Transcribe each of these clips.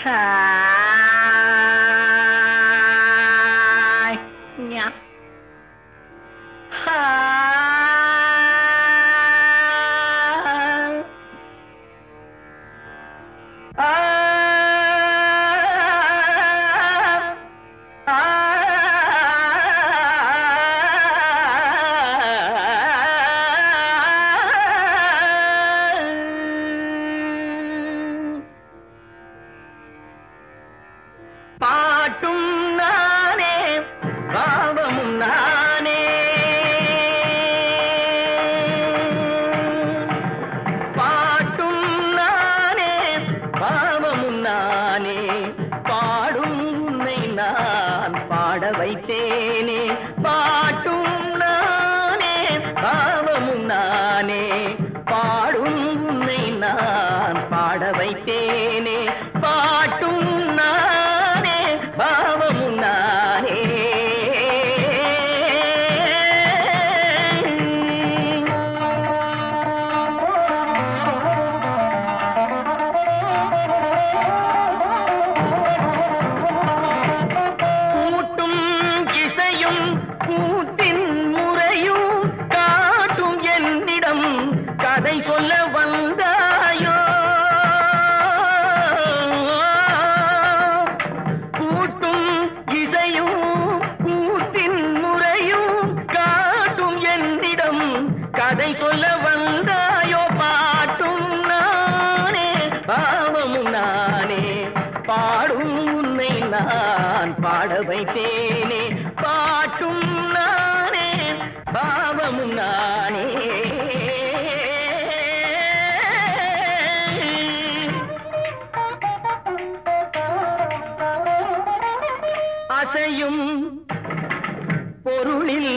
Hi ஞா. Hi. ஆ. ஆ. பாட்டும் நானே பாவமும் நானே பாட்டும் நானே பாவமும் நானே பாடும் உன்னை நான் பாட வைத்தேனே பாட்டும் நானே பாவமும் நானே பாடும் உன்னை நான் பாட வைத்தேனே பாட்டும் நானே பாவமும் நானே கூட்டும் இசையும் கூட்டின் முறையும் காட்டும் என்னிடம் கதை சொல்ல வந்தாயோ கூட்டும் இசையும் கூட்டின் முறையும் காட்டும் என்னிடம் கதை சொல்ல வந்தாயோ பாட்டும் நானே பாவமும் நானே பாடும் உன்னை நான் பாட வைத்தேனே பாட்டும் நானே பாவமும் நானே அசையும் பொருளில்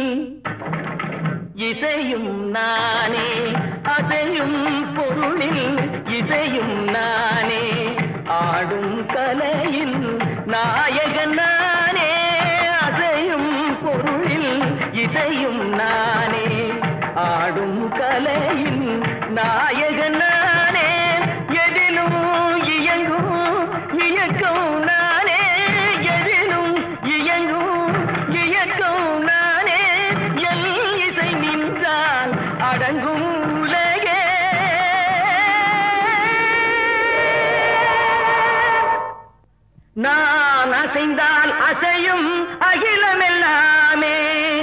இசையும் நானே அசையும் பொருளில் இசையும் நானே ஆடும் கலையில் நாயகன் நானே அசையும் பொருளில் இசையும் நானே ஆடும் கலையில் நாயகன் நானே எதிலும் இயங்கும் இயக்கம் நானே எதிலும் இயங்கும் இயக்கம் நானே எல் இசை நின்றால் அடங்கும் உலகே நான் அசைந்தால் அசையும் அகிலமெல்லாமே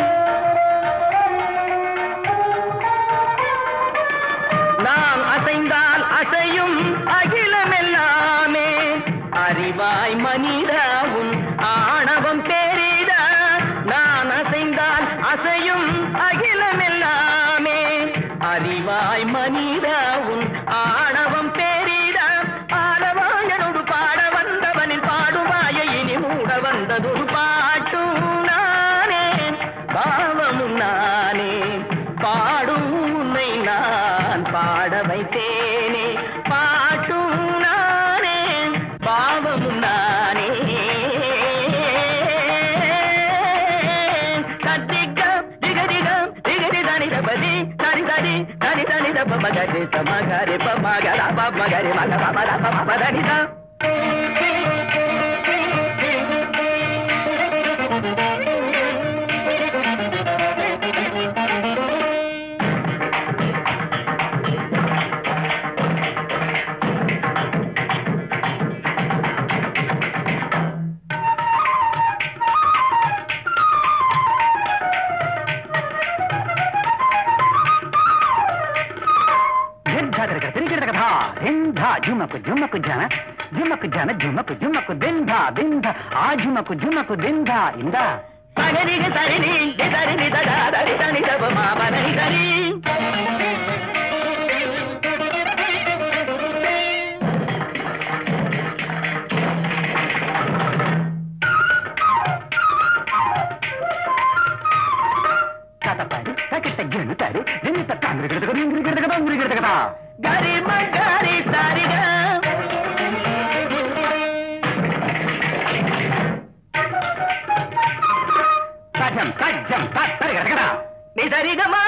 நாம் அசைந்தால் அசையும் அகிலமெல்லாமே அறிவாய் மனிதாவும் ஆணவம் பெரிதா நான் அசைந்தால் அசையும் அகிலமெல்லாமே அறிவாய் மனிதாவும் ஆணவம் பெரிதா ஆடவாயனோடு பாட வந்தவனில் பாடுவாய இனி மூட வந்ததொரு பாட்டும் நானே பாவமும் நானே பாடும் உன்னை நான் பாட வைத்தேனே பாட்டும் நானே பாவமும் நானே கத்திக்கம் திகதிகம் திகதி தனி தபதி தனி தனி தனி தனி தப மகரி சமகரி பமகர பமகரி மக பமர பம தனிதா జుమకు జుమకు జన జుమకు జన జుమకు జుమకు దింధ దింధ ఆ జుమకు జుమకు దింధ ఇందా సగనిగ సరిని సరిని దదా దరి దని దబ మామని సరి కథపడి తకిట జనుతాడి నిన్నిత కాంగ్రి గిడత కదా ఇంగ్రి గిడత కదా ఉంగ్రి గిడత కదా గరి మగరి సరిగా కజం కజ్జం కత్తరి గిడత కదా ని సరిగమా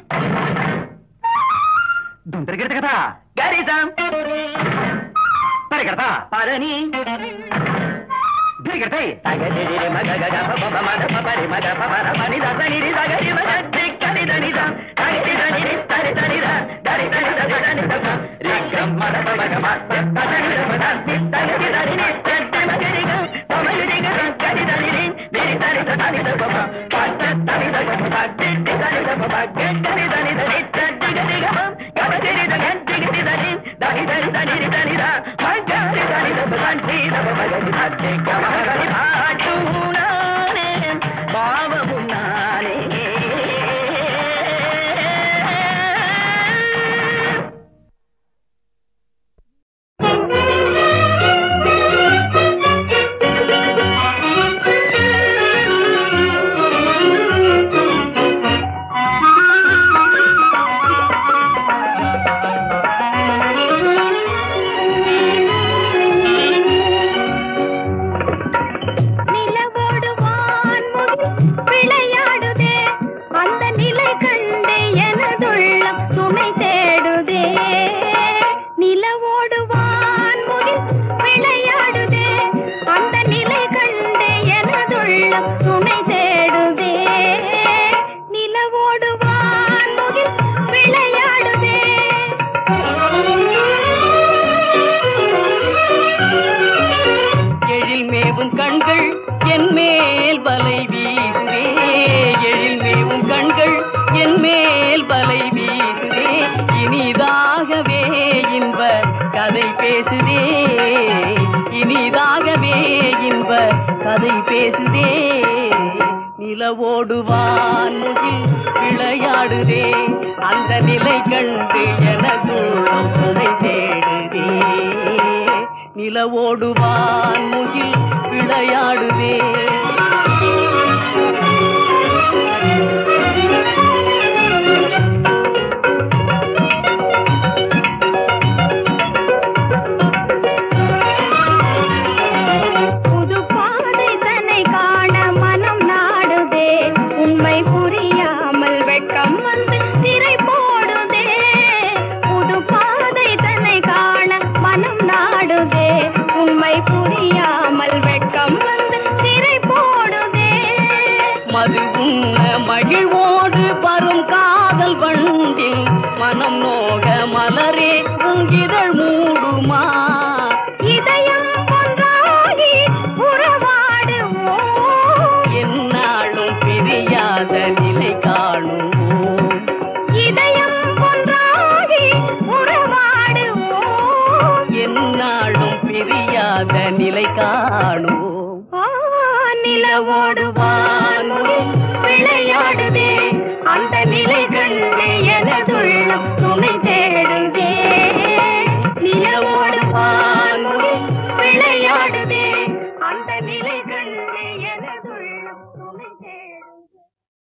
దుంతరి గిడత కదా గరిసం தரிக்கிறதா பரணி தரிக்கிறதை தகதிரி மக கக பப மத பபரி மக பபர மணி தசனிரி தகரி மக திக்கரி தனித தகரி தனிரி தரி தனித தரி தனி தக தனி தக ரிக்கம் மத பபக மத தனி தக தனி தகரி தனிரி தட்டி மகரிக பமயுரிக கரி தனிரி மேரி தனி தனி தக பப பத்த தனி தக பப திட்டி தனி தக பப கரி தனி தனி தட்டி கரி கப கபரி தக திகரி தனி தனி தனி தனி தனி த மகரி தனி தக தனி தக பகரி தட்டி கமகரி பாட்டுனானே பாவமும் நானே நிலவோடு வான்முகில் விளையாடுதே அந்த நிலை கண்டு எனதுள்ளம் துணை தேடுதே நிலவோடு வான்முகில் விளையாடுதே அந்த நிலை கண்டு எனதுள்ளம் துணை தேடுதே நிலவோடு வான்முகில் விளையாடுதே எழில் மேவும் கண்கள் என் மேல் வலை வீசுதே எழில் மேவும் கண்கள் என் மேல் வலை வீசுதே இனிதாகவே இன்ப கதை பேசுதே இனிதாகவே இன்ப கதை பேசுதே நிலவோடு வான்முகில் விளையாடுதே அந்த நிலை கண்டு எனதுள்ளம் துணை தேடுதே நிலவோடு வான்முகில் விளையாடுதே புது பாதை தன்னை காண மனம் நாடுதே உண்மை புரியாமல் வெட்கம் வந்து திரை போடுதே புது பாதை தன்னை காண மனம் நாடுதே உண்மை புரியாமல் வெட்கம் வந்து திரை போடுதே மது உண்ண மகிழ்வோடு வரும் காதல் வண்டில் மனம் நோக மலரே உங்கிதழ் மூடுமா இதயம் ஒன்றாகி உறவாடுவோம் என்னாலும் பிரியாத நிலை காணுவோம் இதயம் ஒன்றாகி உறவாடுவோம் என்னாலும் பிரியாத நிலை காணுவோம் ஆ, நிலவோடு வான்முகில் விளையாடுதே அந்த நிலை கண்டு எனதுள்ளம் துணை தேடுதே நிலவோடு வான்முகில் விளையாடுதே அந்த நிலை கண்டு எனதுள்ளம் துணை தேடுதே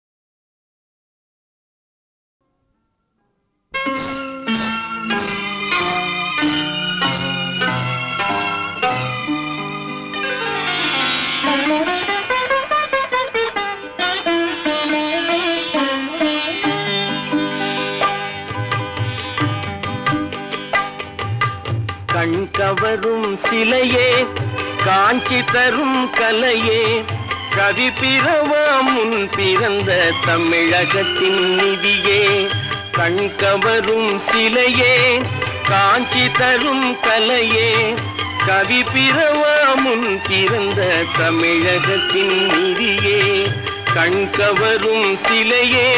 கண் கவரும் சிலையே காஞ்சி தரும் கலையே கவி பிறவா முன் பிறந்த தமிழகத்தின் நிதியே கண் கவரும் சிலையே காஞ்சி தரும் கலையே கவி பிறவா முன் பிறந்த தமிழகத்தின் நிதியே கண் கவரும் சிலையே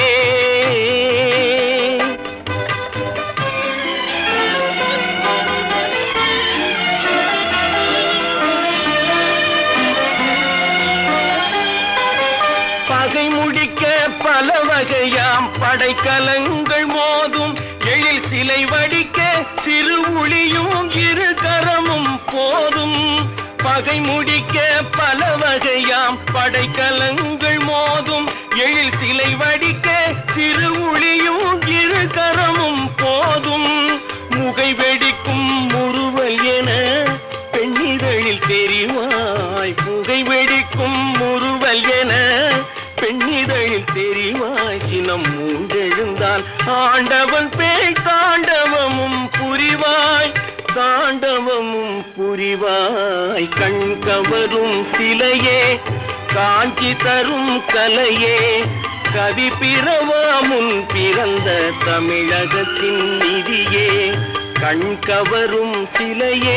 பகை முடிக்க பல வகையாம் படைக்கலங்கள் மோதும் எழில் சிலை வடிக்க சிறு உளியும் இரு கரமும் போதும் பகை முடிக்க பல வகையாம் படைக்கலங்கள் மோதும் எழில் சிலை வடிக்க சிறு உளியும் இரு கரமும் போதும் முகை வெடிக்கும் முறுவல் என பெண்ணிதழில் தெரிவாய் புகை வெடிக்கும் முறுவல் என பெண்ணிதழில் தெரிவாய் சினம் மூண்டெழுந்தால் ஆண்டவன் பேய் தாண்டவமும் புரிவாய் தாண்டவமும் புரிவாய் கண் கவரும் சிலையே காஞ்சி தரும் கலையே கவி பிறவா முன் பிறந்த தமிழகத்தின் நிதியே கண் கவரும் சிலையே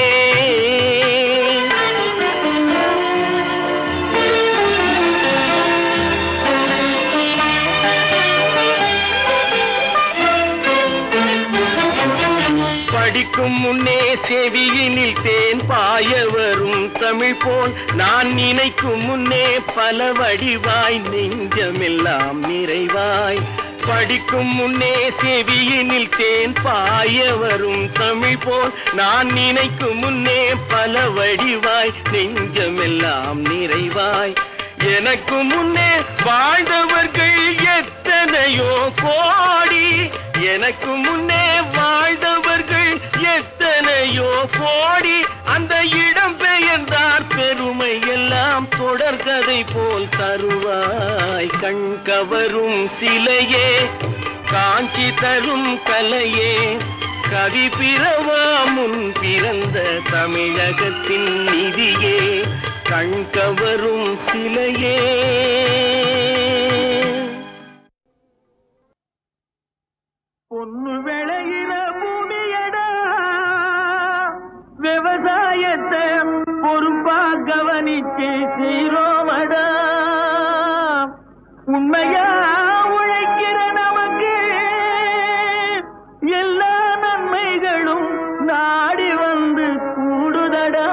படிக்கும் முன்னே செவியினில் தேன் பாய வரும் தமிழ் போல் நான் நினைக்கும் முன்னே பல வடிவாய் நெஞ்சமெல்லாம் நிறைவாய் படிக்கும் முன்னே செவியினில் தேன் பாய வரும் தமிழ் போல் நான் நினைக்கும் முன்னே பல வடிவாய் நெஞ்சமெல்லாம் நிறைவாய் எனக்கு முன்னே வாழ்ந்தவர்கள் எத்தனையோ கோடி எனக்கு முன்னே வாழ்ந்தவர்கள் எத்தனையோ கோடி அந்த இடம் பெயர்ந்தார் பெருமை எல்லாம் தொடர்கதை போல் தருவாய் கண் கவரும் சிலையே காஞ்சி தரும் கலையே கவி பிறவா முன் பிறந்த தமிழகத்தின் நிதியே கண் கவரும் சிலையே பொண்ணு விளையிற பூமியடா விவசாயத்தை பொறுப்பா கவனிச்சு சீரோமடா உண்மையா உழைக்கிற நமக்கு எல்லா நன்மைகளும் நாடி வந்து கூடுதடா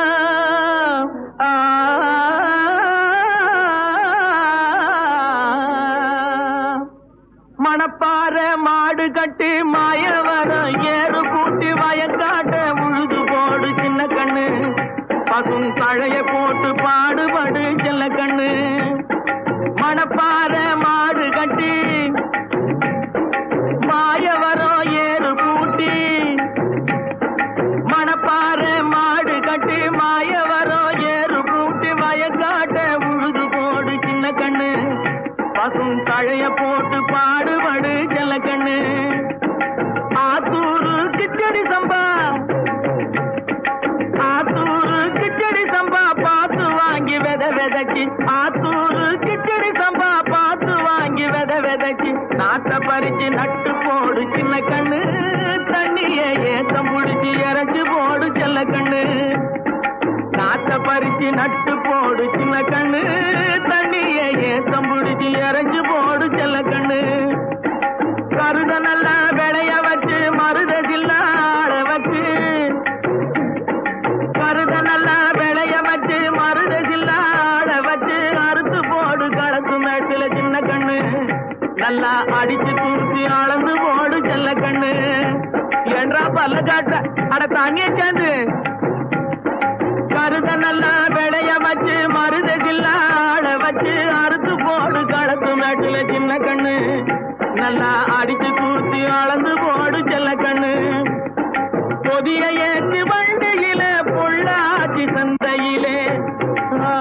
ஆ மணப்பாற மாடு கட்டி மாயவரம் ஏறு கூட்டி வயக்காட்ட உழுது போடு சின்ன கண்ணு பசும் தழைய போட்டு பாடுபடு செல்ல கண்ணு மணப்பாற மாடு கட்டி மாயவரம் ஏறு கூட்டி மணப்பாற மாடு கட்டி மாயவரம் ஏறு கூட்டி வயக்காட்ட உழுது போடு சின்ன கண்ணு பசும் தழைய போட்டு பாடுபடு செல்ல கண்ணு ஆத்தூரு கிச்சடி சம்பா ஆத்தூரு கிச்சடி சம்பா பார்த்து வாங்கி வித விதைக்கு ஆத்தூரு கிச்சடி சம்பா பார்த்து வாங்கி வித விதைக்கு நாட்டை பறிச்சு நட்டு போடு சின்ன கண்ணு தண்ணிய ஏத்தம் புடிச்சு இறச்சி போடு செல்ல கண்ணு நாட்டை பறிச்சு நட்டு போடு சின்ன கண்ணு தண்ணிய ஏத்தம் புடிச்சு இறச்சி போடு செல்ல கண்ணு கருத நல்லா விளைய வச்சு மருத ஜில்லாட வச்சு கருத நல்லா விளைய வச்சு மருத ஜில்லாட வச்சு அறுத்து போடு களத்து மேட்டுல சின்ன கண்ணு நல்லா அடிச்சு தூக்கி அளந்து போடு செல்ல கண்ணு என்றா பல்ல காட்ட அட தாங்கிய சேர்ந்து கருத நல்லா விளைய வச்சு மருத ஜில்லாட வச்சு அறுத்து போடு களத்து மேட்டுல சின்ன கண்ணு நல்லா அடிச்சு தூத்தி அளந்து போடு செல்ல கண்ணு பொதிய ஏற்றி வண்டியில பொள்ளாச்சி சந்தையிலே ஆ,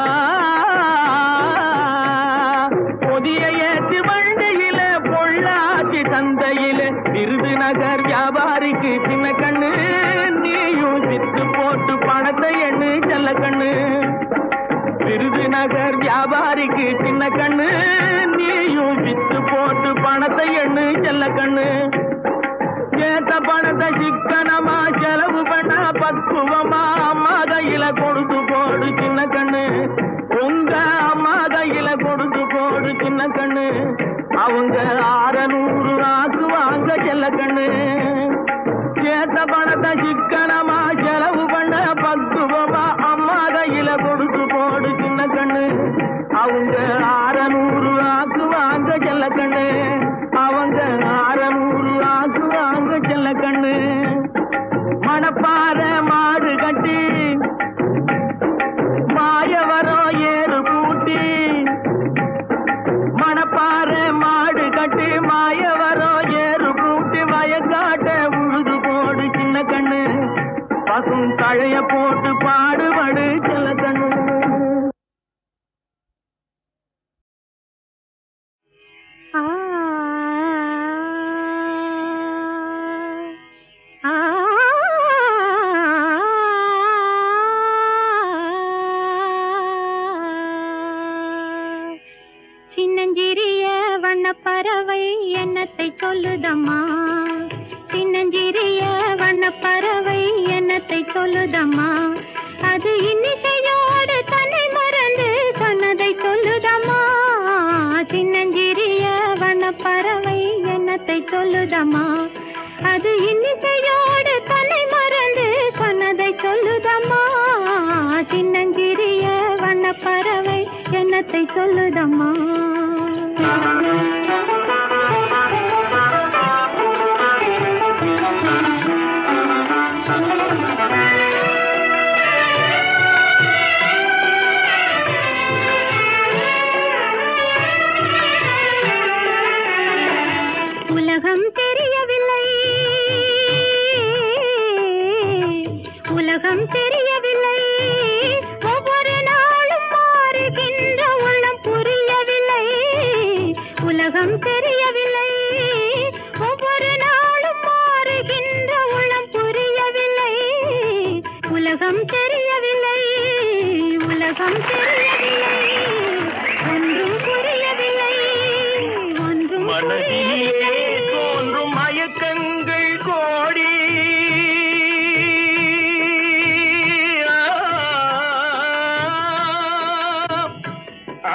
பொதிய ஏற்றி வண்டியில பொள்ளாச்சி சந்தையிலே விருதுநகர் வியாபாரிக்கு சின்ன கண்ணு நீயும் சித்து போட்டு பணத்தை எண்ணு செல்ல கண்ணு விருதுநகர் வியாபாரிக்கு சின்ன கண்ணு நீயும் வித்து போட்டு பணத்தை எண்ணு செல்ல கண்ணு கேட்ட பணத்தை சிக்கனமா செலவு பண்ண பக்குவமா அம்மா கையில கொடுத்து போடு சின்ன கண்ணு உங்க அம்மா கையில கொடுத்து போடு சின்ன கண்ணு அவங்க ஆறநூறு ஆக்குவாங்க செல்ல கண்ணு கேட்ட பணத்தை சிக்கனமா செலவு பண்ண பக்குவமா அம்மா கையில கொடுத்து போடு சின்ன கண்ணு அவங்க ஆறநூறு ஆக்குவாங்க செல்ல கண்ணு அவங்க ஆறநூறு ஆக்குவாங்க செல்ல கண்ணு மணப்பாற மாடு கட்டி மாயவரம் ஏறு பூட்டி மணப்பாற மாடு கட்டி மாயவரம் ஏறு பூட்டி வயக்காட்ட உழுது போடு சின்ன கண்ணு பசும் தழைய போட்டு பாடுபடு செல்ல கண்ணு ஆ ஆ சொல்லுதம்மா அது இன்னிசையோடு தன்னை மறந்து சொன்னதை சொல்லுதம்மா சின்னஞ்சிறிய வனப்பறவை என்னத்தை சொல்லுதம்மா அது இன்னிசையோடு தன்னை மறந்து சொன்னதை சொல்லுதம்மா சின்னஞ்சிறிய வண்ணப்பறவை என்னத்தை சொல்லுதம்மா உலகம் தெரியவில்லை உலகம் தெரியவில்லை ஒவ்வொரு நாளும் மாறுகின்ற உள்ளம் புரியவில்லை உலகம் தெரியவில்லை ஒவ்வொரு நாளும் மாறுகின்ற உள்ளம் புரியவில்லை உலகம் தெரியவில்லை உலகம் தெரியவில்லை ஒன்றும் புரியவில்லை ஒன்றும் மனதிலே புரியவில்லை. தோன்றும் மயக்கங்கள் கோடி ஆ,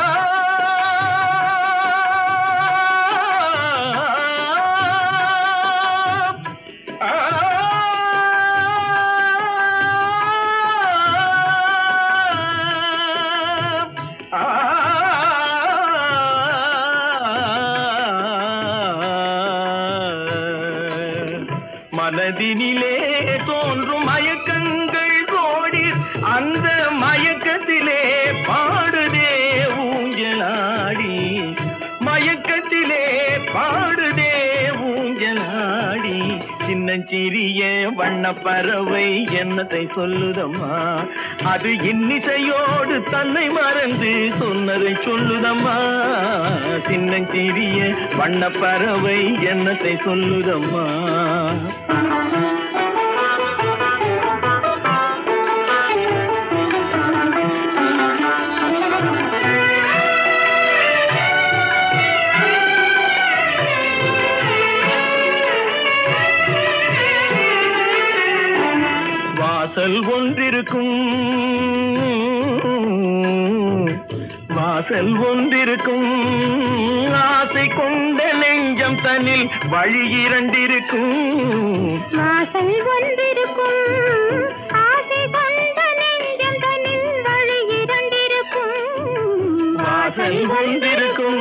ஆ, மனதினிலே தோன்றும் மயக்கங்கள் கோடி அந்த மயக்கத்திலே பாடுதே ஊஞ்சலாடி மயக்கத்திலே பாடுதே ஊஞ்சலாடி சின்னஞ்சிறிய வண்ண பறவை என்னத்தை சொல்லுதம்மா அது இன்னிசையோடு தன்னை மறந்து சொன்னதை சொல்லுதம்மா சின்னஞ்சிறிய வண்ண பறவை என்னத்தை சொல்லுதம்மா வாசல் ஒன்றிருக்கும் வாசல் ஒன்றிருக்கும் ஆசை கொண்ட நெஞ்சம் தன்னில் வழி இரண்டிருக்கும் வாசல் ஒன்றிருக்கும் ஆசை கொண்ட நெஞ்சம் தன்னில் வழி இரண்டிருக்கும் வாசல் ஒன்றிருக்கும்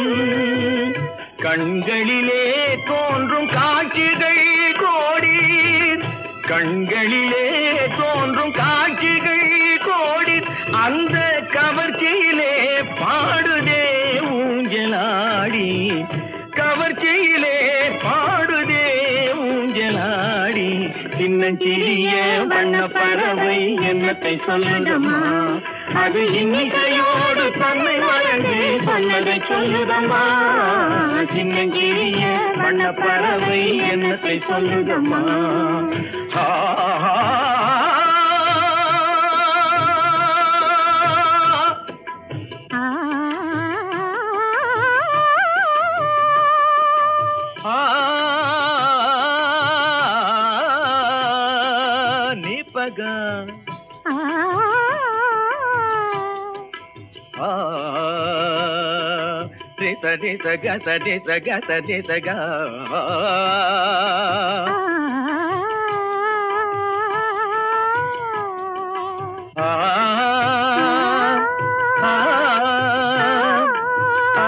கண்களிலே தோன்றும் காட்சிகள் கோடி கண்களிலே தோன்றும் காட்சிகள் கோடி அந்த கவர்ச்சியிலே பாடுதே ஊஞ்சலாடி கவர்ச்சியிலே பாடுதே ஊஞ்சலாடி சின்னஞ்சிறிய வண்ண பறவை என்னத்தை சொல்லுதம்மா அது இன்னிசையோடு தன்னை மறந்து சொன்னதை சொல்லுதம்மா சின்னஞ்சிறிய வண்ண பறவை என்னத்தை சொல்லுதம்மா ஆ, ஆ, ஆ, நிபக ஆ, ஆ ரி ச ரி ச க ச ரி ச க ச ரி ச க ஆ. ஆ ஆ ஆ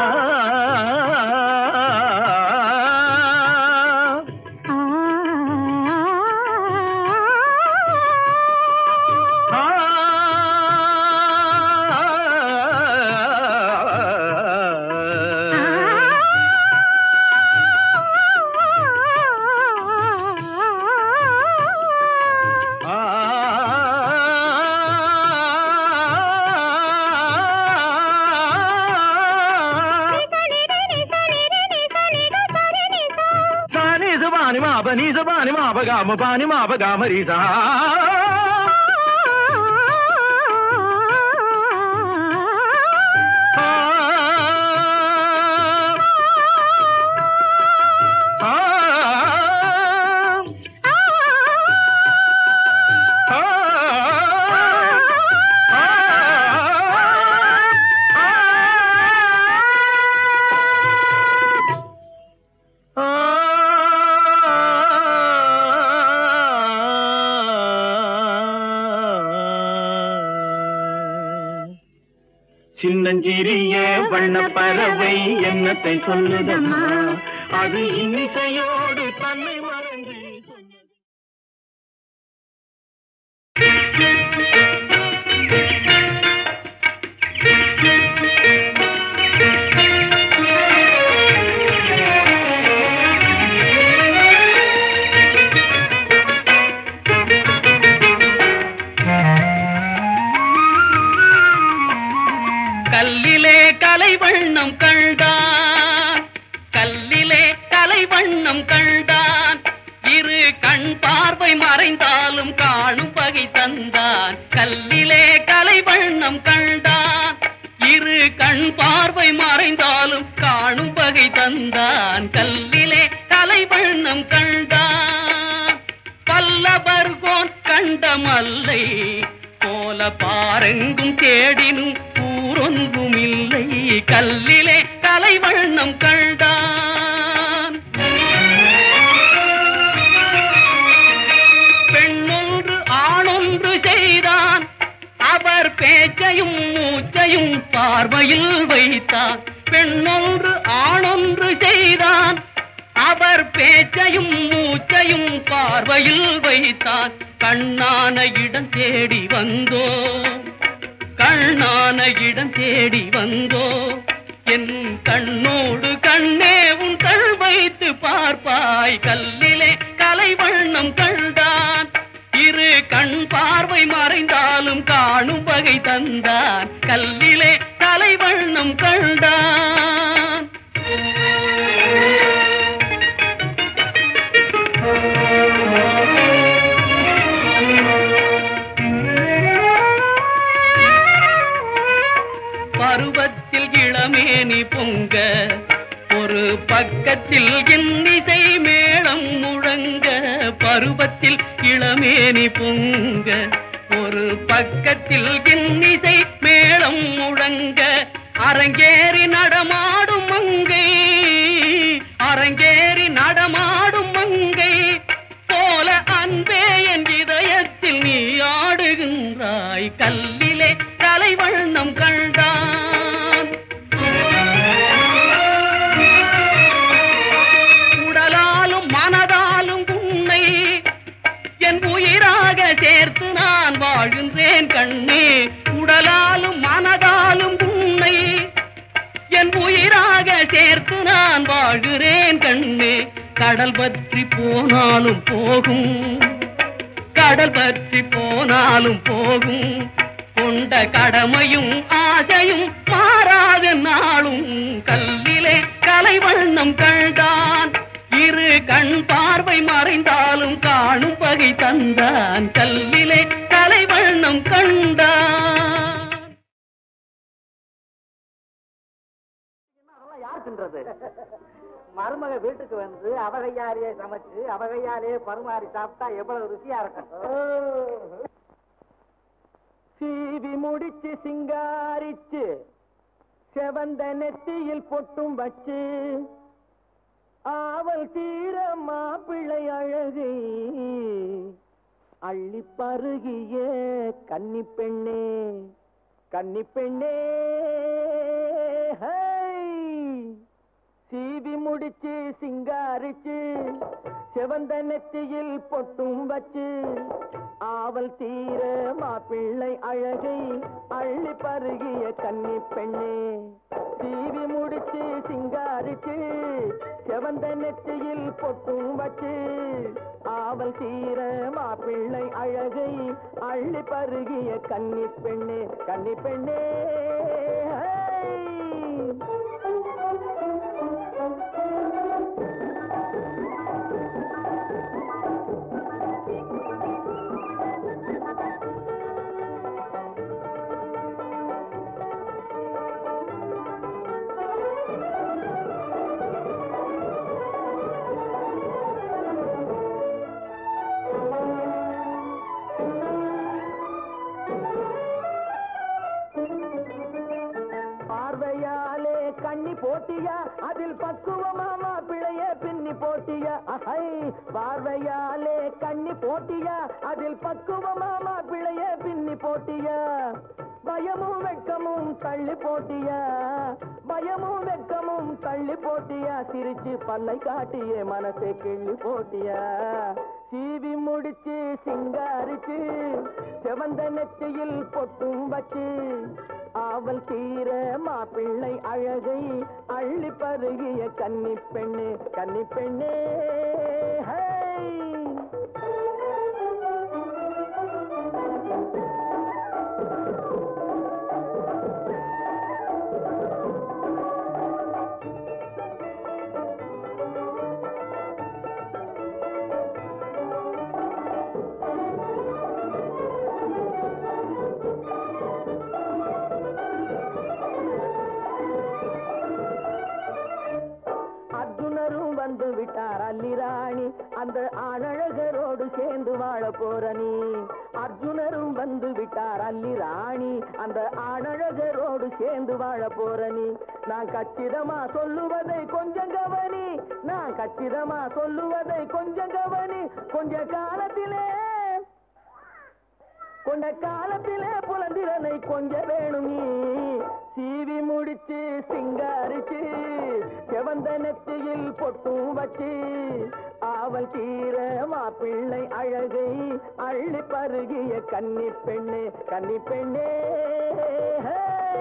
సాని సుబాని మా బని సుబాని మా బగామ పాని మా బగామ రీ సా ఆ சின்னஞ்சிறிய வண்ண பறவை என்னத்தை சொல்லுதம்மா அது இன்னிசையோடு தன்னை மறந்து சொன்னது கல்லிலே கலை வண்ணம் கண்டான் கல்லிலே கலை வண்ணம் கண்டான் இரு கண் பார்வை மறைந்தாலும் காணும் வகை தந்தான் கல்லிலே கலை வண்ணம் கண்டான் இரு கண் பார்வை மறைந்தாலும் காணும் வகை தந்தான் கல்லிலே கலை வண்ணம் கண்டான் பல்லவர்கோன் கண்ட மல்லை போல பாரெங்கும் தேடினும் ஊரொன்றும் இல்லை கல்லிலே கலைவண்ணம் கண்டான் பெண்ணொன்று ஆணொன்று செய்தான் அவர் பேச்சையும் மூச்சையும் பார்வையில் வைத்தான் பெண்ணொன்று ஆணொன்று செய்தான் அவர் பேச்சையும் மூச்சையும் பார்வையில் வைத்தான் கண்ணான இடம் தேடி வந்தோ கண்ணான இடம் தேடி வந்தோ என் கண்ணோடு கண்ணே உன் கண் வைத்து பார்ப்பாய் கல்லிலே கலைவண்ணம் கண்டான் இரு கண் பார்வை மறைந்தாலும் காணும் வகை தந்தான் கல்லிலே கலைவண்ணம் கண்டான் பருவத்தில் இளமேனி பொங்க ஒரு பக்கத்தில் இன்னிசை மேளம் முழங்க பருவத்தில் இளமேனி பொங்க ஒரு பக்கத்தில் இன்னிசை மேளம் முழங்க அரங்கேறி நடமாடும் மங்கை அரங்கேறி நடமாடும் மங்கை போல அன்பே என் இதயத்தில் நீ ஆடுகின்றாய் கல்லிலே கலைவண்ணம் கண்டான் உடலாலும் மனதாலும் உன்னை என் உயிராக சேர்த்து நான் வாழ்கின்றேன் கண்ணே உடலாலும் மனதாலும் உன்னை என் உயிராக சேர்த்து நான் வாழ்கிறேன் கண்ணே கடல் பற்றி போனாலும் போகும் கடல் பற்றி போனாலும் போகும் கொண்ட கடமையும் ஆசையும் மாறாத நாளும் கல்லிலே கலைவண்ணம் கண்டான் இரு கண் பார்வை மறைந்தாலும் காணும் பகை தந்தான் கல்லிலே கலைவண்ணம் கண்டான் அதெல்லாம் யார் தின்றது மருமக வீட்டுக்கு வந்து அவகையாரியே சமைச்சு அவகையாரியே பருமாறி சாப்பிட்டா எவ்வளவு ருசியா இருக்கும் சீவி முடிச்சு சிங்காரிச்சு செவந்த நெத்தியில் பொட்டும் வச்சு ஆவல் தீர மாப்பிள்ளை அழகை அள்ளி பருகிய கன்னி பெண்ணே கன்னி பெண்ணே ஹை! சீவி முடிச்சு சிங்காரிச்சு செவந்த நெத்தியில் பொட்டும் வச்சு ஆவல் தீர மாப்பிள்ளை அழகை அள்ளி பருகிய கன்னி பெண்ணே சீவி முடிச்சு சிங்காரிச்சு செவந்த நெத்தியில் பொட்டும் வச்சு ஆவல் தீர மாப்பிள்ளை அழகை அள்ளி பருகிய கன்னி பெண்ணே கன்னி பெண்ணே பார்வையாலே கண்ணி போட்டியா அதில் பக்குவமாமா பிழைய பின்னி போட்டியா அஹை பார்வையாலே கண்ணி போட்டியா அதில் பக்குவமாமா பிழைய பின்னி பண்ணி போட்டியா பயமும் வெட்கமும் தள்ளி போட்டியா பயமும் வெட்கமும் தள்ளி போட்டியா சிரிச்சு பல்லை காட்டியே மனசை கிள்ளி போட்டியா சீவி முடிச்சு சிங்காரிச்சு செவந்த நெத்தியில் பொட்டும் வச்சு ஆவல் தீர மாப்பிள்ளை அழகை அள்ளி பருகிய கன்னி பெண்ணே கன்னி பெண்ணே ஹை! அர்ஜுனரும் வந்து விட்டார் அல்லிராணி அந்த ஆணழகரோடு சேர்ந்து வாழ போற நீ அர்ஜுனரும் வந்து விட்டார் அல்லிராணி அந்த ஆணழகரோடு சேர்ந்து வாழ போற நீ நான் கச்சிதமா சொல்லுவதை கொஞ்சம் கவனி நான் கச்சிதமா சொல்லுவதை கொஞ்சம் கவனி கொஞ்ச காலத்திலே கொண்ட காலத்திலே புலந்திரனை கொஞ்ச வேணும் நீ சீவி முடிச்சு சிங்காரிச்சு செவந்த நெத்தியில் பொட்டும் வச்சு ஆவல் தீர மாப்பிள்ளை அழகை அள்ளி பருகிய கன்னி பெண்ணே கன்னி பெண்ணே ஹே!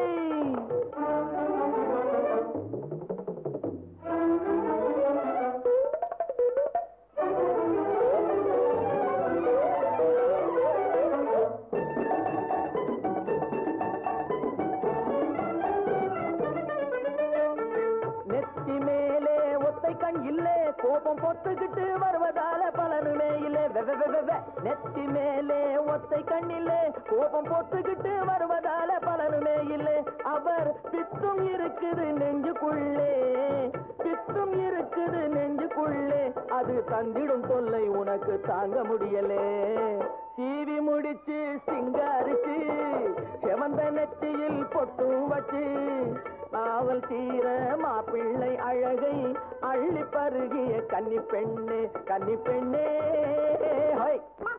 நெத்தி மேலே ஒத்தை கண் இல்லே கோபம் பொத்துக்கிட்டு வருவதால பலனுமே இல்லே வெ, வெ, வெ, வெ, வெ. நெத்தி மேலே ஒத்தை கண் இல்லே கோபம் பொத்துக்கிட்டு வருவதால பலனுமே இல்லே அவர் பித்தும் இருக்குது நெஞ்சுக்குள்ளே பித்தும் இருக்குது நெஞ்சுக்குள்ளே அது தந்திடும் தொல்லை உனக்கு தாங்க முடியலே சீவி முடிச்சு சிங்காரிச்சு செவந்த நெத்தியில் பொட்டும் வச்சு ஆவல் தீர மாப்பிள்ளை அழகை அள்ளி பருகிய கன்னி பெண்ணே கன்னி பெண்ணே ஹோய்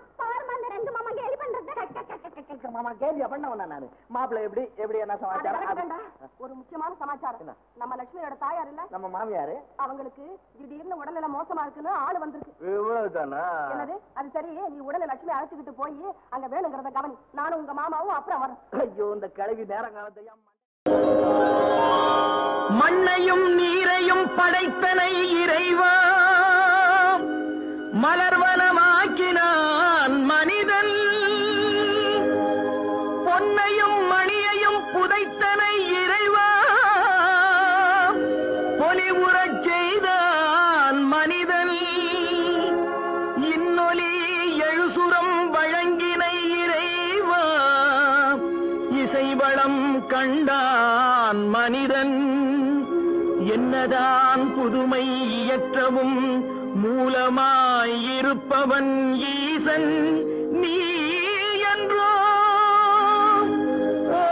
மாமா கேள்வியா பண்ணவனா நானு மாப்பிள்ளை எப்படி எப்படி என்ன சமாச்சாரம் அது- ஒரு முக்கியமான சமாச்சாரம் என்ன? நம்ம லட்சுமியோட தாயார் இல்ல நம்ம மாமியாரு அவங்களுக்கு திடீர்னு உடல்நிலை மோசமா இருக்குன்னு ஆளு வந்திருக்கு இவ்வளவுதானா என்னது அது சரி நீ உடனே லட்சுமி அழைச்சுக்கிட்டு போய் அங்க வேணுங்கிறத கவனி நானும் உங்க மாமாவும் அப்புறம் வரோம் ஐயோ இந்த கிழவி நேரம் காலத்தையா மண்ணையும் நீரையும் படைத்தனை இறைவா மலர்வனமாக்கினான் மனிதன் பொன்னையும் மணியையும் புதைத்தனை இறைவா பொலிவுறச் செய்தான் மனிதன் இன்னொலி எழுசுரம் வழங்கினை இறைவா இசைவளம் கண்டான் மனிதன் என்னதான் புதுமை இயற்றவும் மூலமாயிருப்பவன் ஈசன் நீ என்றோ ஓ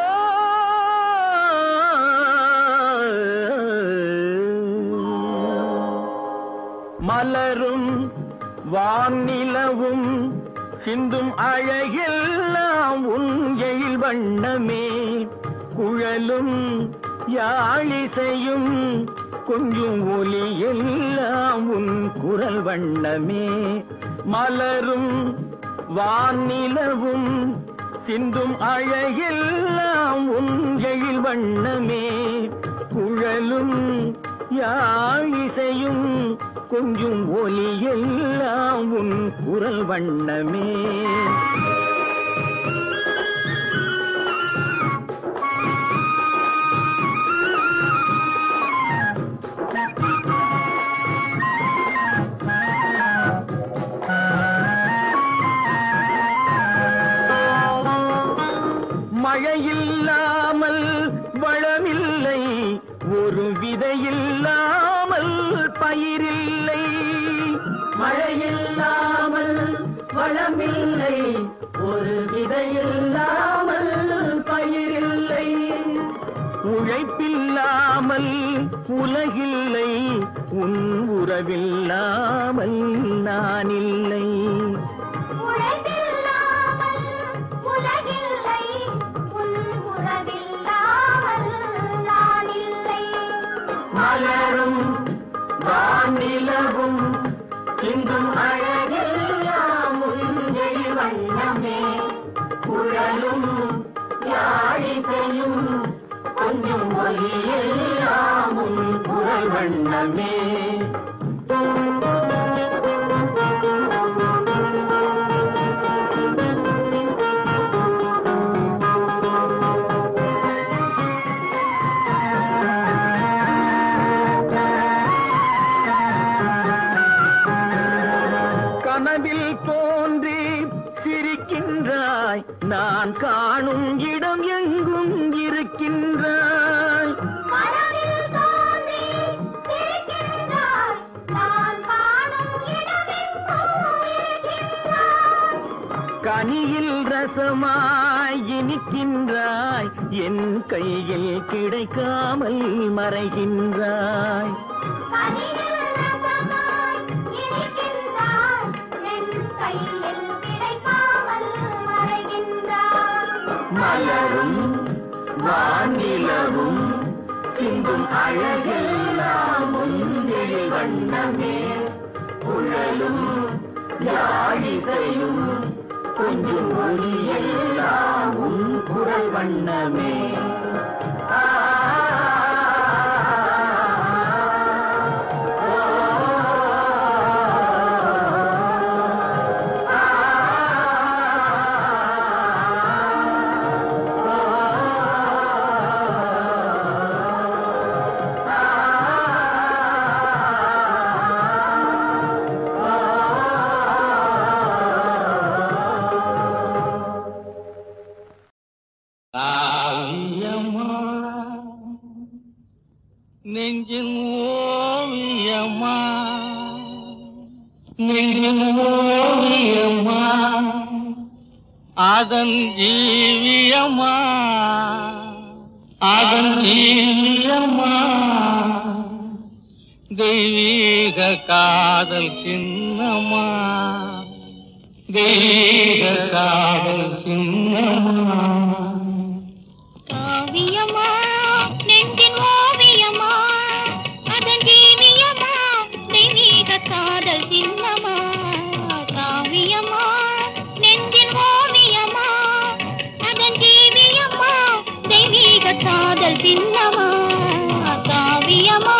மலரும் வானிலவும் சிந்தும் அழகெல்லாம் உன் எழில் வண்ணமே குழலும் யாழிசையும் கொஞ்சம் ஒலி எல்லாம் உன் குரல் வண்ணமே மலரும் வானிலவும் சிந்தும் அழகெல்லாம் உன் எழில் வண்ணமே குழலும் யாழிசையும் கொஞ்சம் ஒலி எல்லாம் உன் குரல் வண்ணமே மழையில்லாமல் வளமில்லை ஒரு விதையில்லாமல் பயிரில்லை மழையில்லாமல் வளமில்லை ஒரு விதையில்லாமல் பயிரில்லை உழைப்பில்லாமல் உலகில்லை உன் உறவில்லாமல் நான் இல்லை உழைப்பில்லாமல் உலகில் வானிலவும் சிந்தும் அழகெல்லாம் முஞ்செழி வண்ணமே குழலும் யாழிசையும் கொஞ்சம் ஒலியெல்லாமும் குரல் வண்ணமே கனவில் தோன்றி சிரிக்கின்றாய் நான் காணும் இடம் எங்கும் இருக்கின்றாய் கனவில் தோன்றி சிரிக்கின்றாய் நான் காணும் இடமெங்கும் இருக்கின்றாய் கனியில் ரசமாய் இனிக்கின்றாய் என் கையில் கிடைக்காமல் மறைகின்றாய் கனியில் ரசமாய் இனிக்கின்றாய் என் கையில் கிடைக்காமல் மறைகின்றாய் மலரும் வானிலவும் சிந்தும் அழகெல்லாம் முந்திரி வண்ணமே குழலும் யாழிசையும் கொஞ்சம் ஒலியெல்லாமும் குரல் வண்ணமே ஆ காவியமா நெஞ்சின் ஓவியமா நெஞ்சின் ஓவியமா அதன் ஜீவியமா அதன் ஜீவியமா தெய்வீக காதல் சின்னமா தெய்வீக காதல் சின்னமா காவியமா நெஞ்சின் ஓவியமா அதன் ஜீவியமா தெய்வீக காதல் சின்னமா காவியமா நெஞ்சின் ஓவியமா அதன் ஜீவியமா தெய்வீக காதல் சின்னமா காவியமா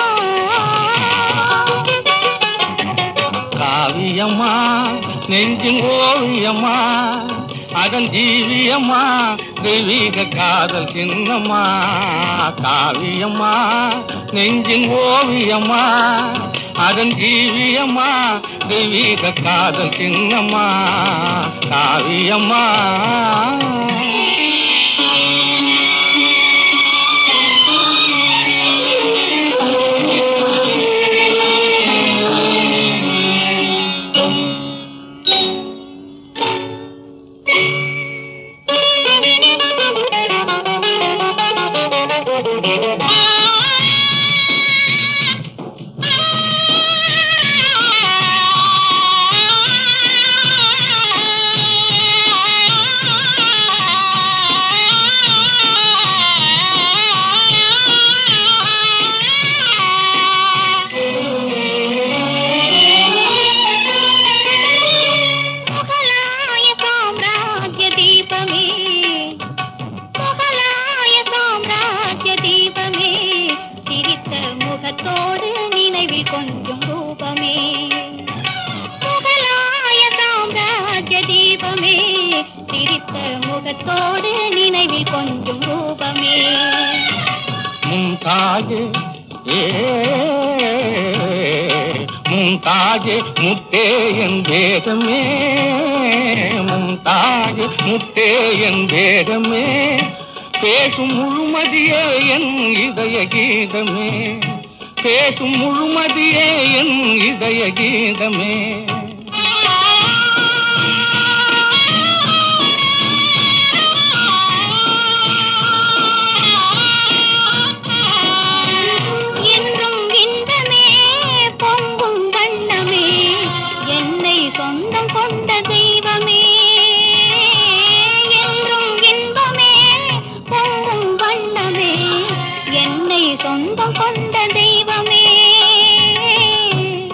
காவியம்மா நெஞ்சின் ஓவியம்மா அதன் ஜீவியம்மா தெய்வீக காதல் சின்னம்மா காவியம்மா நெஞ்சின் ஓவியம்மா அதன் ஜீவியம்மா தெய்வீக காதல் சின்னம்மா காவியம்மா முகலாய சாம்ராஜ்ய தீபமே முகலாய சாம்ராஜ்ய தீபமே சிரித்த முகத்தோடு நினைவில் கொஞ்சம் ரூபமே முகலாய சாம்ராஜ்ய தீபமே சிரித்த முகத்தோடு நினைவில் கொஞ்சம் ரூபமே முன்தாஜே ஏ முன்தாஜே முத்தே என் வேதமே முன்தாஜே முத்தே என் வேதமே பேசும் முழுமதியே என் இதய கீதமே பேசும் முழுமதியே என் இதய கீதமே என்றும் இன்பமே பொங்கும் வண்ணமே என்னை சொந்தம் கொண்ட தெய்வமே என்றும் இன்பமே பொங்கும் வண்ணமே என்னை சொந்தம் கொண்ட தெய்வமே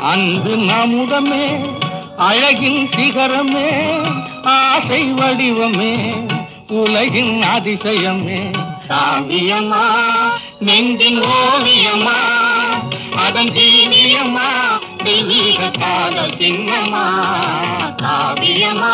அன்பு நமுதமே அழகின் சிகரமே ஆசை வடிவமே உலகின் அதிசயமே காவியமா நெஞ்சின் ஓவியமா அதன் ஜீவியமா தெய்வீக காதல் சின்னமா காவியமா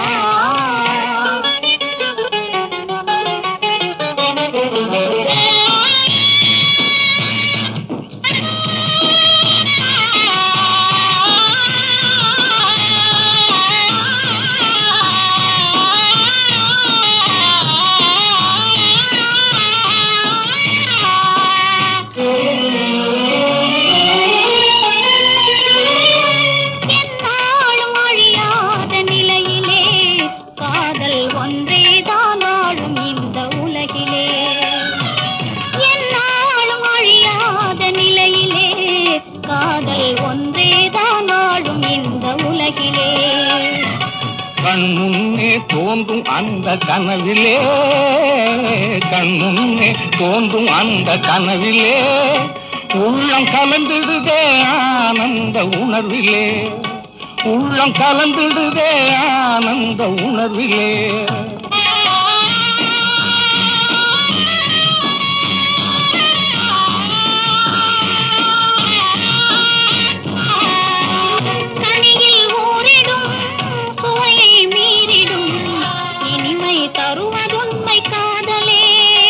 எந்நாளும் அழியாத நிலையிலே காதல் ஒன்றேதான் ஆளும் இந்த உலகிலே எந்நாளும் அழியாத நிலையிலே காதல் ஒன்றேதான் ஆளும் இந்த உலகிலே கண் முன்னே தோன்றும் அந்த கனவிலே கண் முன்னே தோன்றும் அந்த கனவிலே உள்ளம் கலந்திடுதே ஆனந்த உணர்விலே உள்ளம் கலந்திடுதே ஆனந்த உணர்விலே கனியில் ஊறிடும் சுவையை மீறிடும் இனிமை தருவதுண்மை காதலே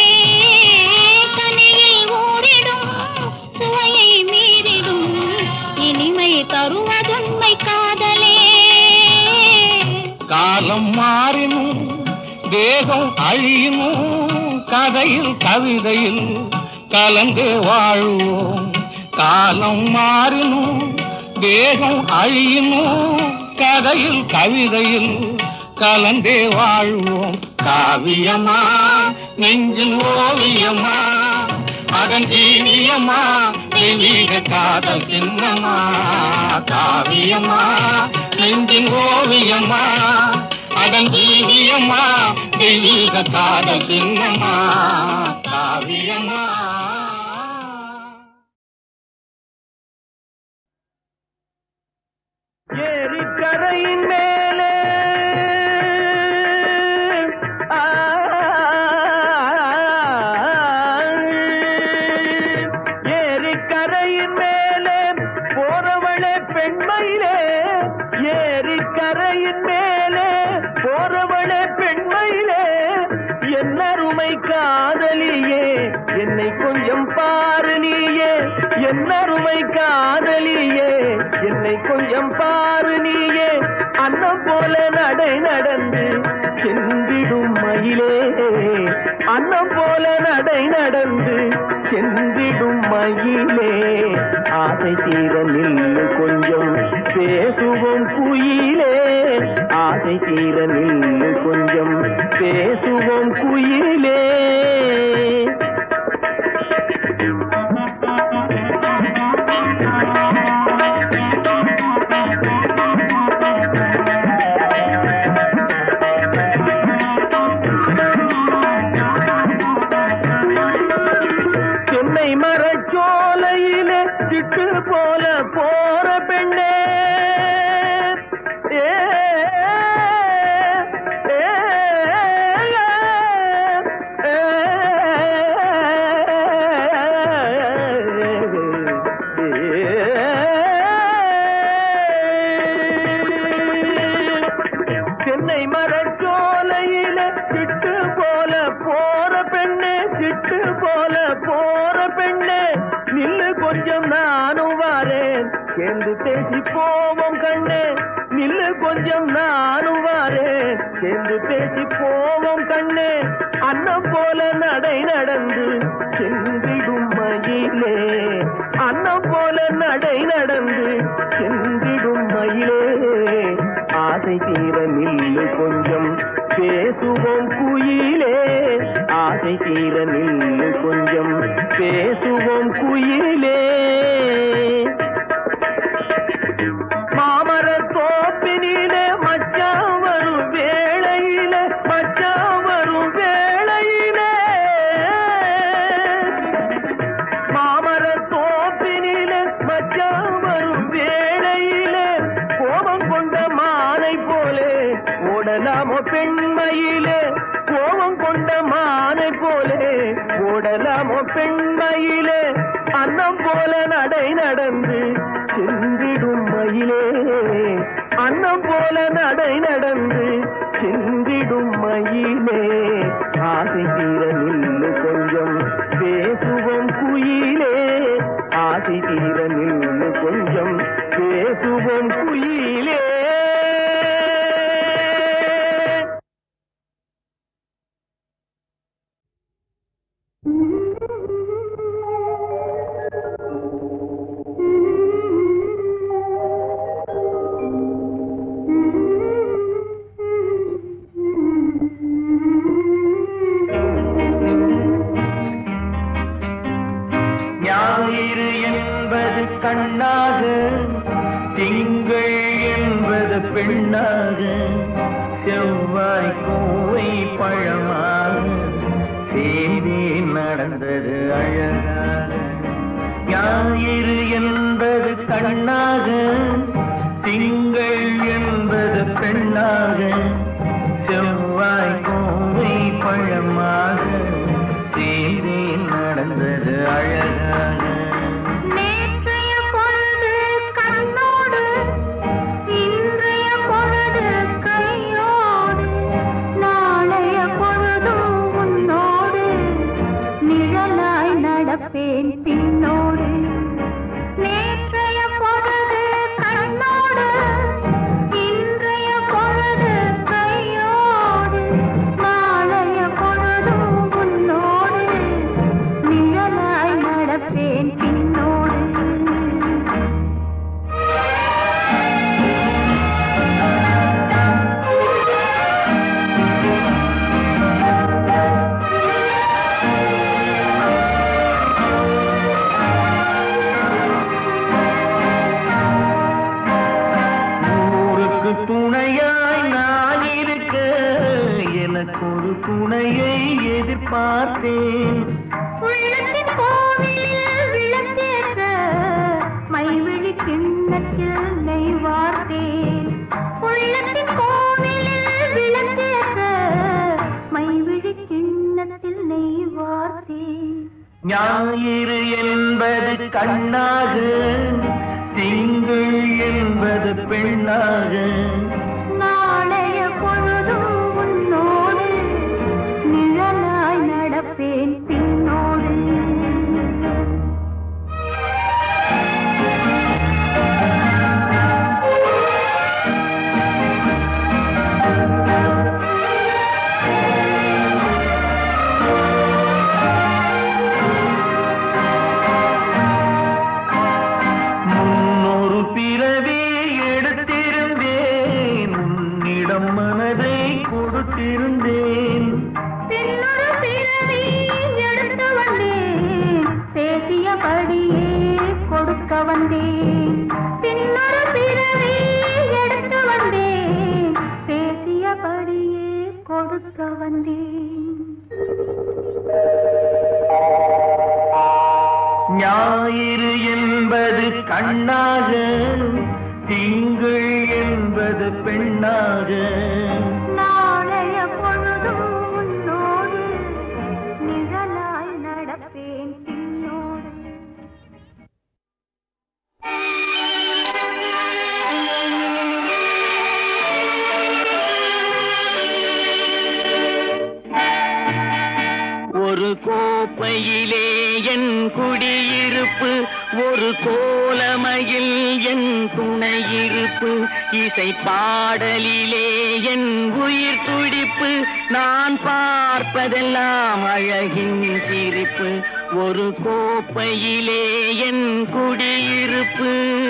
கனியில் ஊறிடும் சுவையை மீறிடும் இனிமை தருவதுண்மை காதலே காலம் மாறினும் தேகம் அழியினும் கதையில் கவிதையில் கலந்தே வாழ்வோம் காலம் மாறினும் தேகம் அழியினும் கதையில் கவிதையில் கலந்தே வாழ்வோம் காவியமா நெஞ்சின் ஓவியமா அதன் ஜீவியமா தெய்வீக காதல் சின்னமா காவியமா நெஞ்சின் ஓவியமா அதன் ஜீவியமா தெய்வீக காதல் சின்னமா காவியமா ஏரிக்கரையின் மேலே ஆ, ஏரிக்கரையின் மேலே போறவளே பெண்மையிலே ஏரிக்கரையின் மேலே போறவளே பெண்மையிலே என்னருமை காதலியே என்னை கொஞ்சம் பாரு நீயே என்னருமை காதலியே என்னை கொஞ்சம் பாரு நீயே அன்னம் போல நடை நடந்து சென்றிடும் மயிலே அன்னம் போல நடை நடந்து சென்றிடும் மயிலே ஆசை தீர நில்லு கொஞ்சம் பேசுவோம் குயிலே ஆசை தீர நில்லு கொஞ்சம் பேசுவோம் குயிலே சென்னை மரச்சோலையிலே சிட்டு போல போற பெண்ணே ஏ, ஏ, ஏ, சென்னை மரச்சோலையில சிட்டு போல போற பெண்ணே சிட்டு போல போற பெண்ணே நில்லு கொஞ்சம் நானும் வாரேன் சேர்ந்து பேசி போவோம் கண்ணே நில்லு கொஞ்சம் நானும் வாரேன் சேர்ந்து பேசி போவோம் கண்ணே அன்னம் போல நடை நடந்து சென்றிடும் மயிலே அன்னம் போல நடை நடந்து சென்றிடும் மயிலே ஆசை தீர நில்லு கொஞ்சம் பேசுவோம் குயிலே ஆசை தீர நில்லு கொஞ்சம் பேசுவோம் குயிலே மாமர தோப்பினிலே மச்சான் வரும் வேளையிலே மச்சான் வரும் வேளையிலே மாமர தோப்பினிலே மச்சான் வரும் வேளையிலே ஓடலாமோ பெண்மையிலே கோபம் கொண்ட மானை போலே ஓடலாமோ பெண்மையிலே அன்னம் போல நடை நடந்து சென்றிடும் மயிலே அன்னம் போல நடை நடந்து சென்றிடும் மயிலே ஆசை தீர நில்லு கொஞ்சம் பேசுவோம் குயிலே ஆசை தீர நில்லு கொஞ்சம் பேசுவோம் குயிலே ஞாயிறு என்பது கண்ணாக திங்கள் என்பது பெண்ணாக செவ்வாய் கோவை பழமாக செய்தி நடந்தது அழகாக ஞாயிறு என்பது கண்ணாக திங்கள் என்பது பெண்ணாக செவ்வாய் கோவை பழமாக செய்தி நடந்தது அழகாக நேற்றைய பொழுது கண்ணோடு இன்றைய பொழுது கையோடு நாளைய பொழுதும் உன்னோடு நிழலாய் நடப்பேன் பின்னோடு நேற்றைய பொழுது கண்ணோடு இன்றைய பொழுது கையோடு நாளைய பொழுதும் உன்னோடு நிழலாய் நடப்பேன் பின்னோடு ஊருக்கு துணையாய் நான் இருக்க எனக்கு ஒரு துணையை எதிர்பார்த்தேன் உள்ளத்தின் கோவிலில் விளக்கேற்ற மைவிழி கிண்ணத்தில் நெய் வார்த்தேன் உள்ளத்தின் கோவிலில் விளக்கேற்ற மைவிழி கிண்ணத்தில் நெய் வார்த்தேன் ஞாயிறு என்பது கண்ணாக திங்கள் என்பது பெண்ணாக நாளைய பொழுதும் உன்னோடு நிழலாய் நடப்பேன் பின்னோடு முன்னொரு பிறவி எடுத்திருந்தேன் உன்னிடம் மனதை கொடுத்திருந்தேன் பின்னொரு பிறவி எடுத்து வந்தேன் பேசியபடியே கொடுக்க வந்தேன் பின்னொரு பிறவி எடுத்து வந்தேன் பேசியபடியே கொடுக்க வந்தேன் ஞாயிறு என்பது கண்ணாக திங்கள் என்பது பெண்ணாக நாளைய பொழுதும் உன்னோடு நிழலாய் நடப்பேன் பின்னோடு ஒரு கோப்பையிலே என் குடியிருப்பு ஒரு கோலமையில் என் துணையிருப்பு இசை பாடலிலே என் உயிர் துடிப்பு நான் பார்ப்பதெல்லாம் அழகின் சிரிப்பு ஒரு கோப்பையிலே என் குடியிருப்பு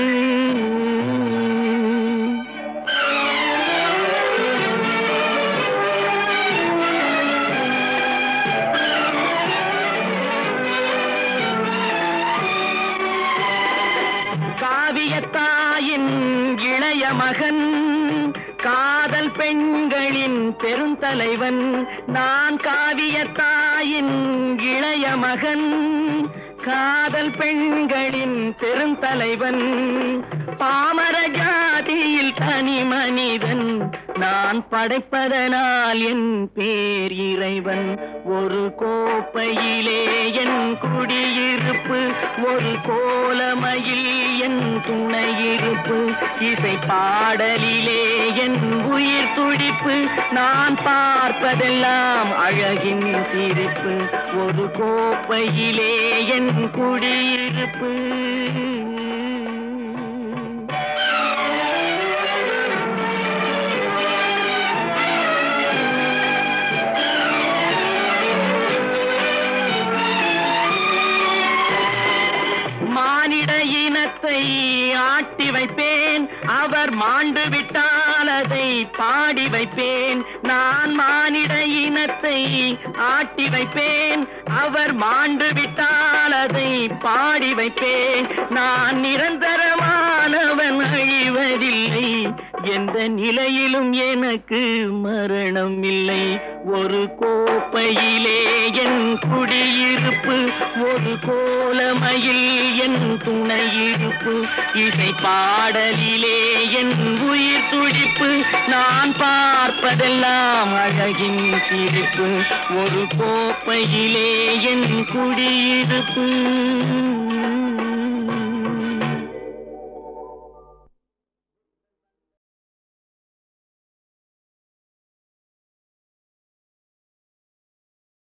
காவியத்தாயின் இளைய மகன் காதல் பெண்களின் பெருந்தலைவன் நான் காவியத்தாயின் இளைய மகன் காதல் பெண்களின் பெருந்தலைவன் பாமர ஜாதியில் தனி மனிதன் நான் படைப்பதனால் என் பேர் இறைவன் ஒரு கோப்பையிலே என் குடியிருப்பு ஒரு கோலமையில் என் துணையிருப்பு இசை பாடலிலே என் உயிர் துடிப்பு நான் பார்ப்பதெல்லாம் அழகின் சிரிப்பு ஒரு கோப்பையிலே என் குடியிருப்பு மானிட இனத்தை ஆட்டி வைப்பேன் அவர் மாண்டு விட்டால் அதை பாடி வைப்பேன் நான் மானிட இனத்தை ஆட்டி வைப்பேன் அவர் மாண்டு விட்டால் அதை பாடி வைப்பேன் நான் நிரந்தரமானவன் அழிவதில்லை எந்த நிலையிலும் எனக்கு மரணம் இல்லை ஒரு கோப்பையிலே என் குடியிருப்பு ஒரு கோலமையில் என் துணையிருப்பு இசை பாடலிலே என் உயிர் துடிப்பு நான் பார்ப்பதெல்லாம் அழகின் சிரிப்பு ஒரு கோப்பையிலே என் குடியிருப்பு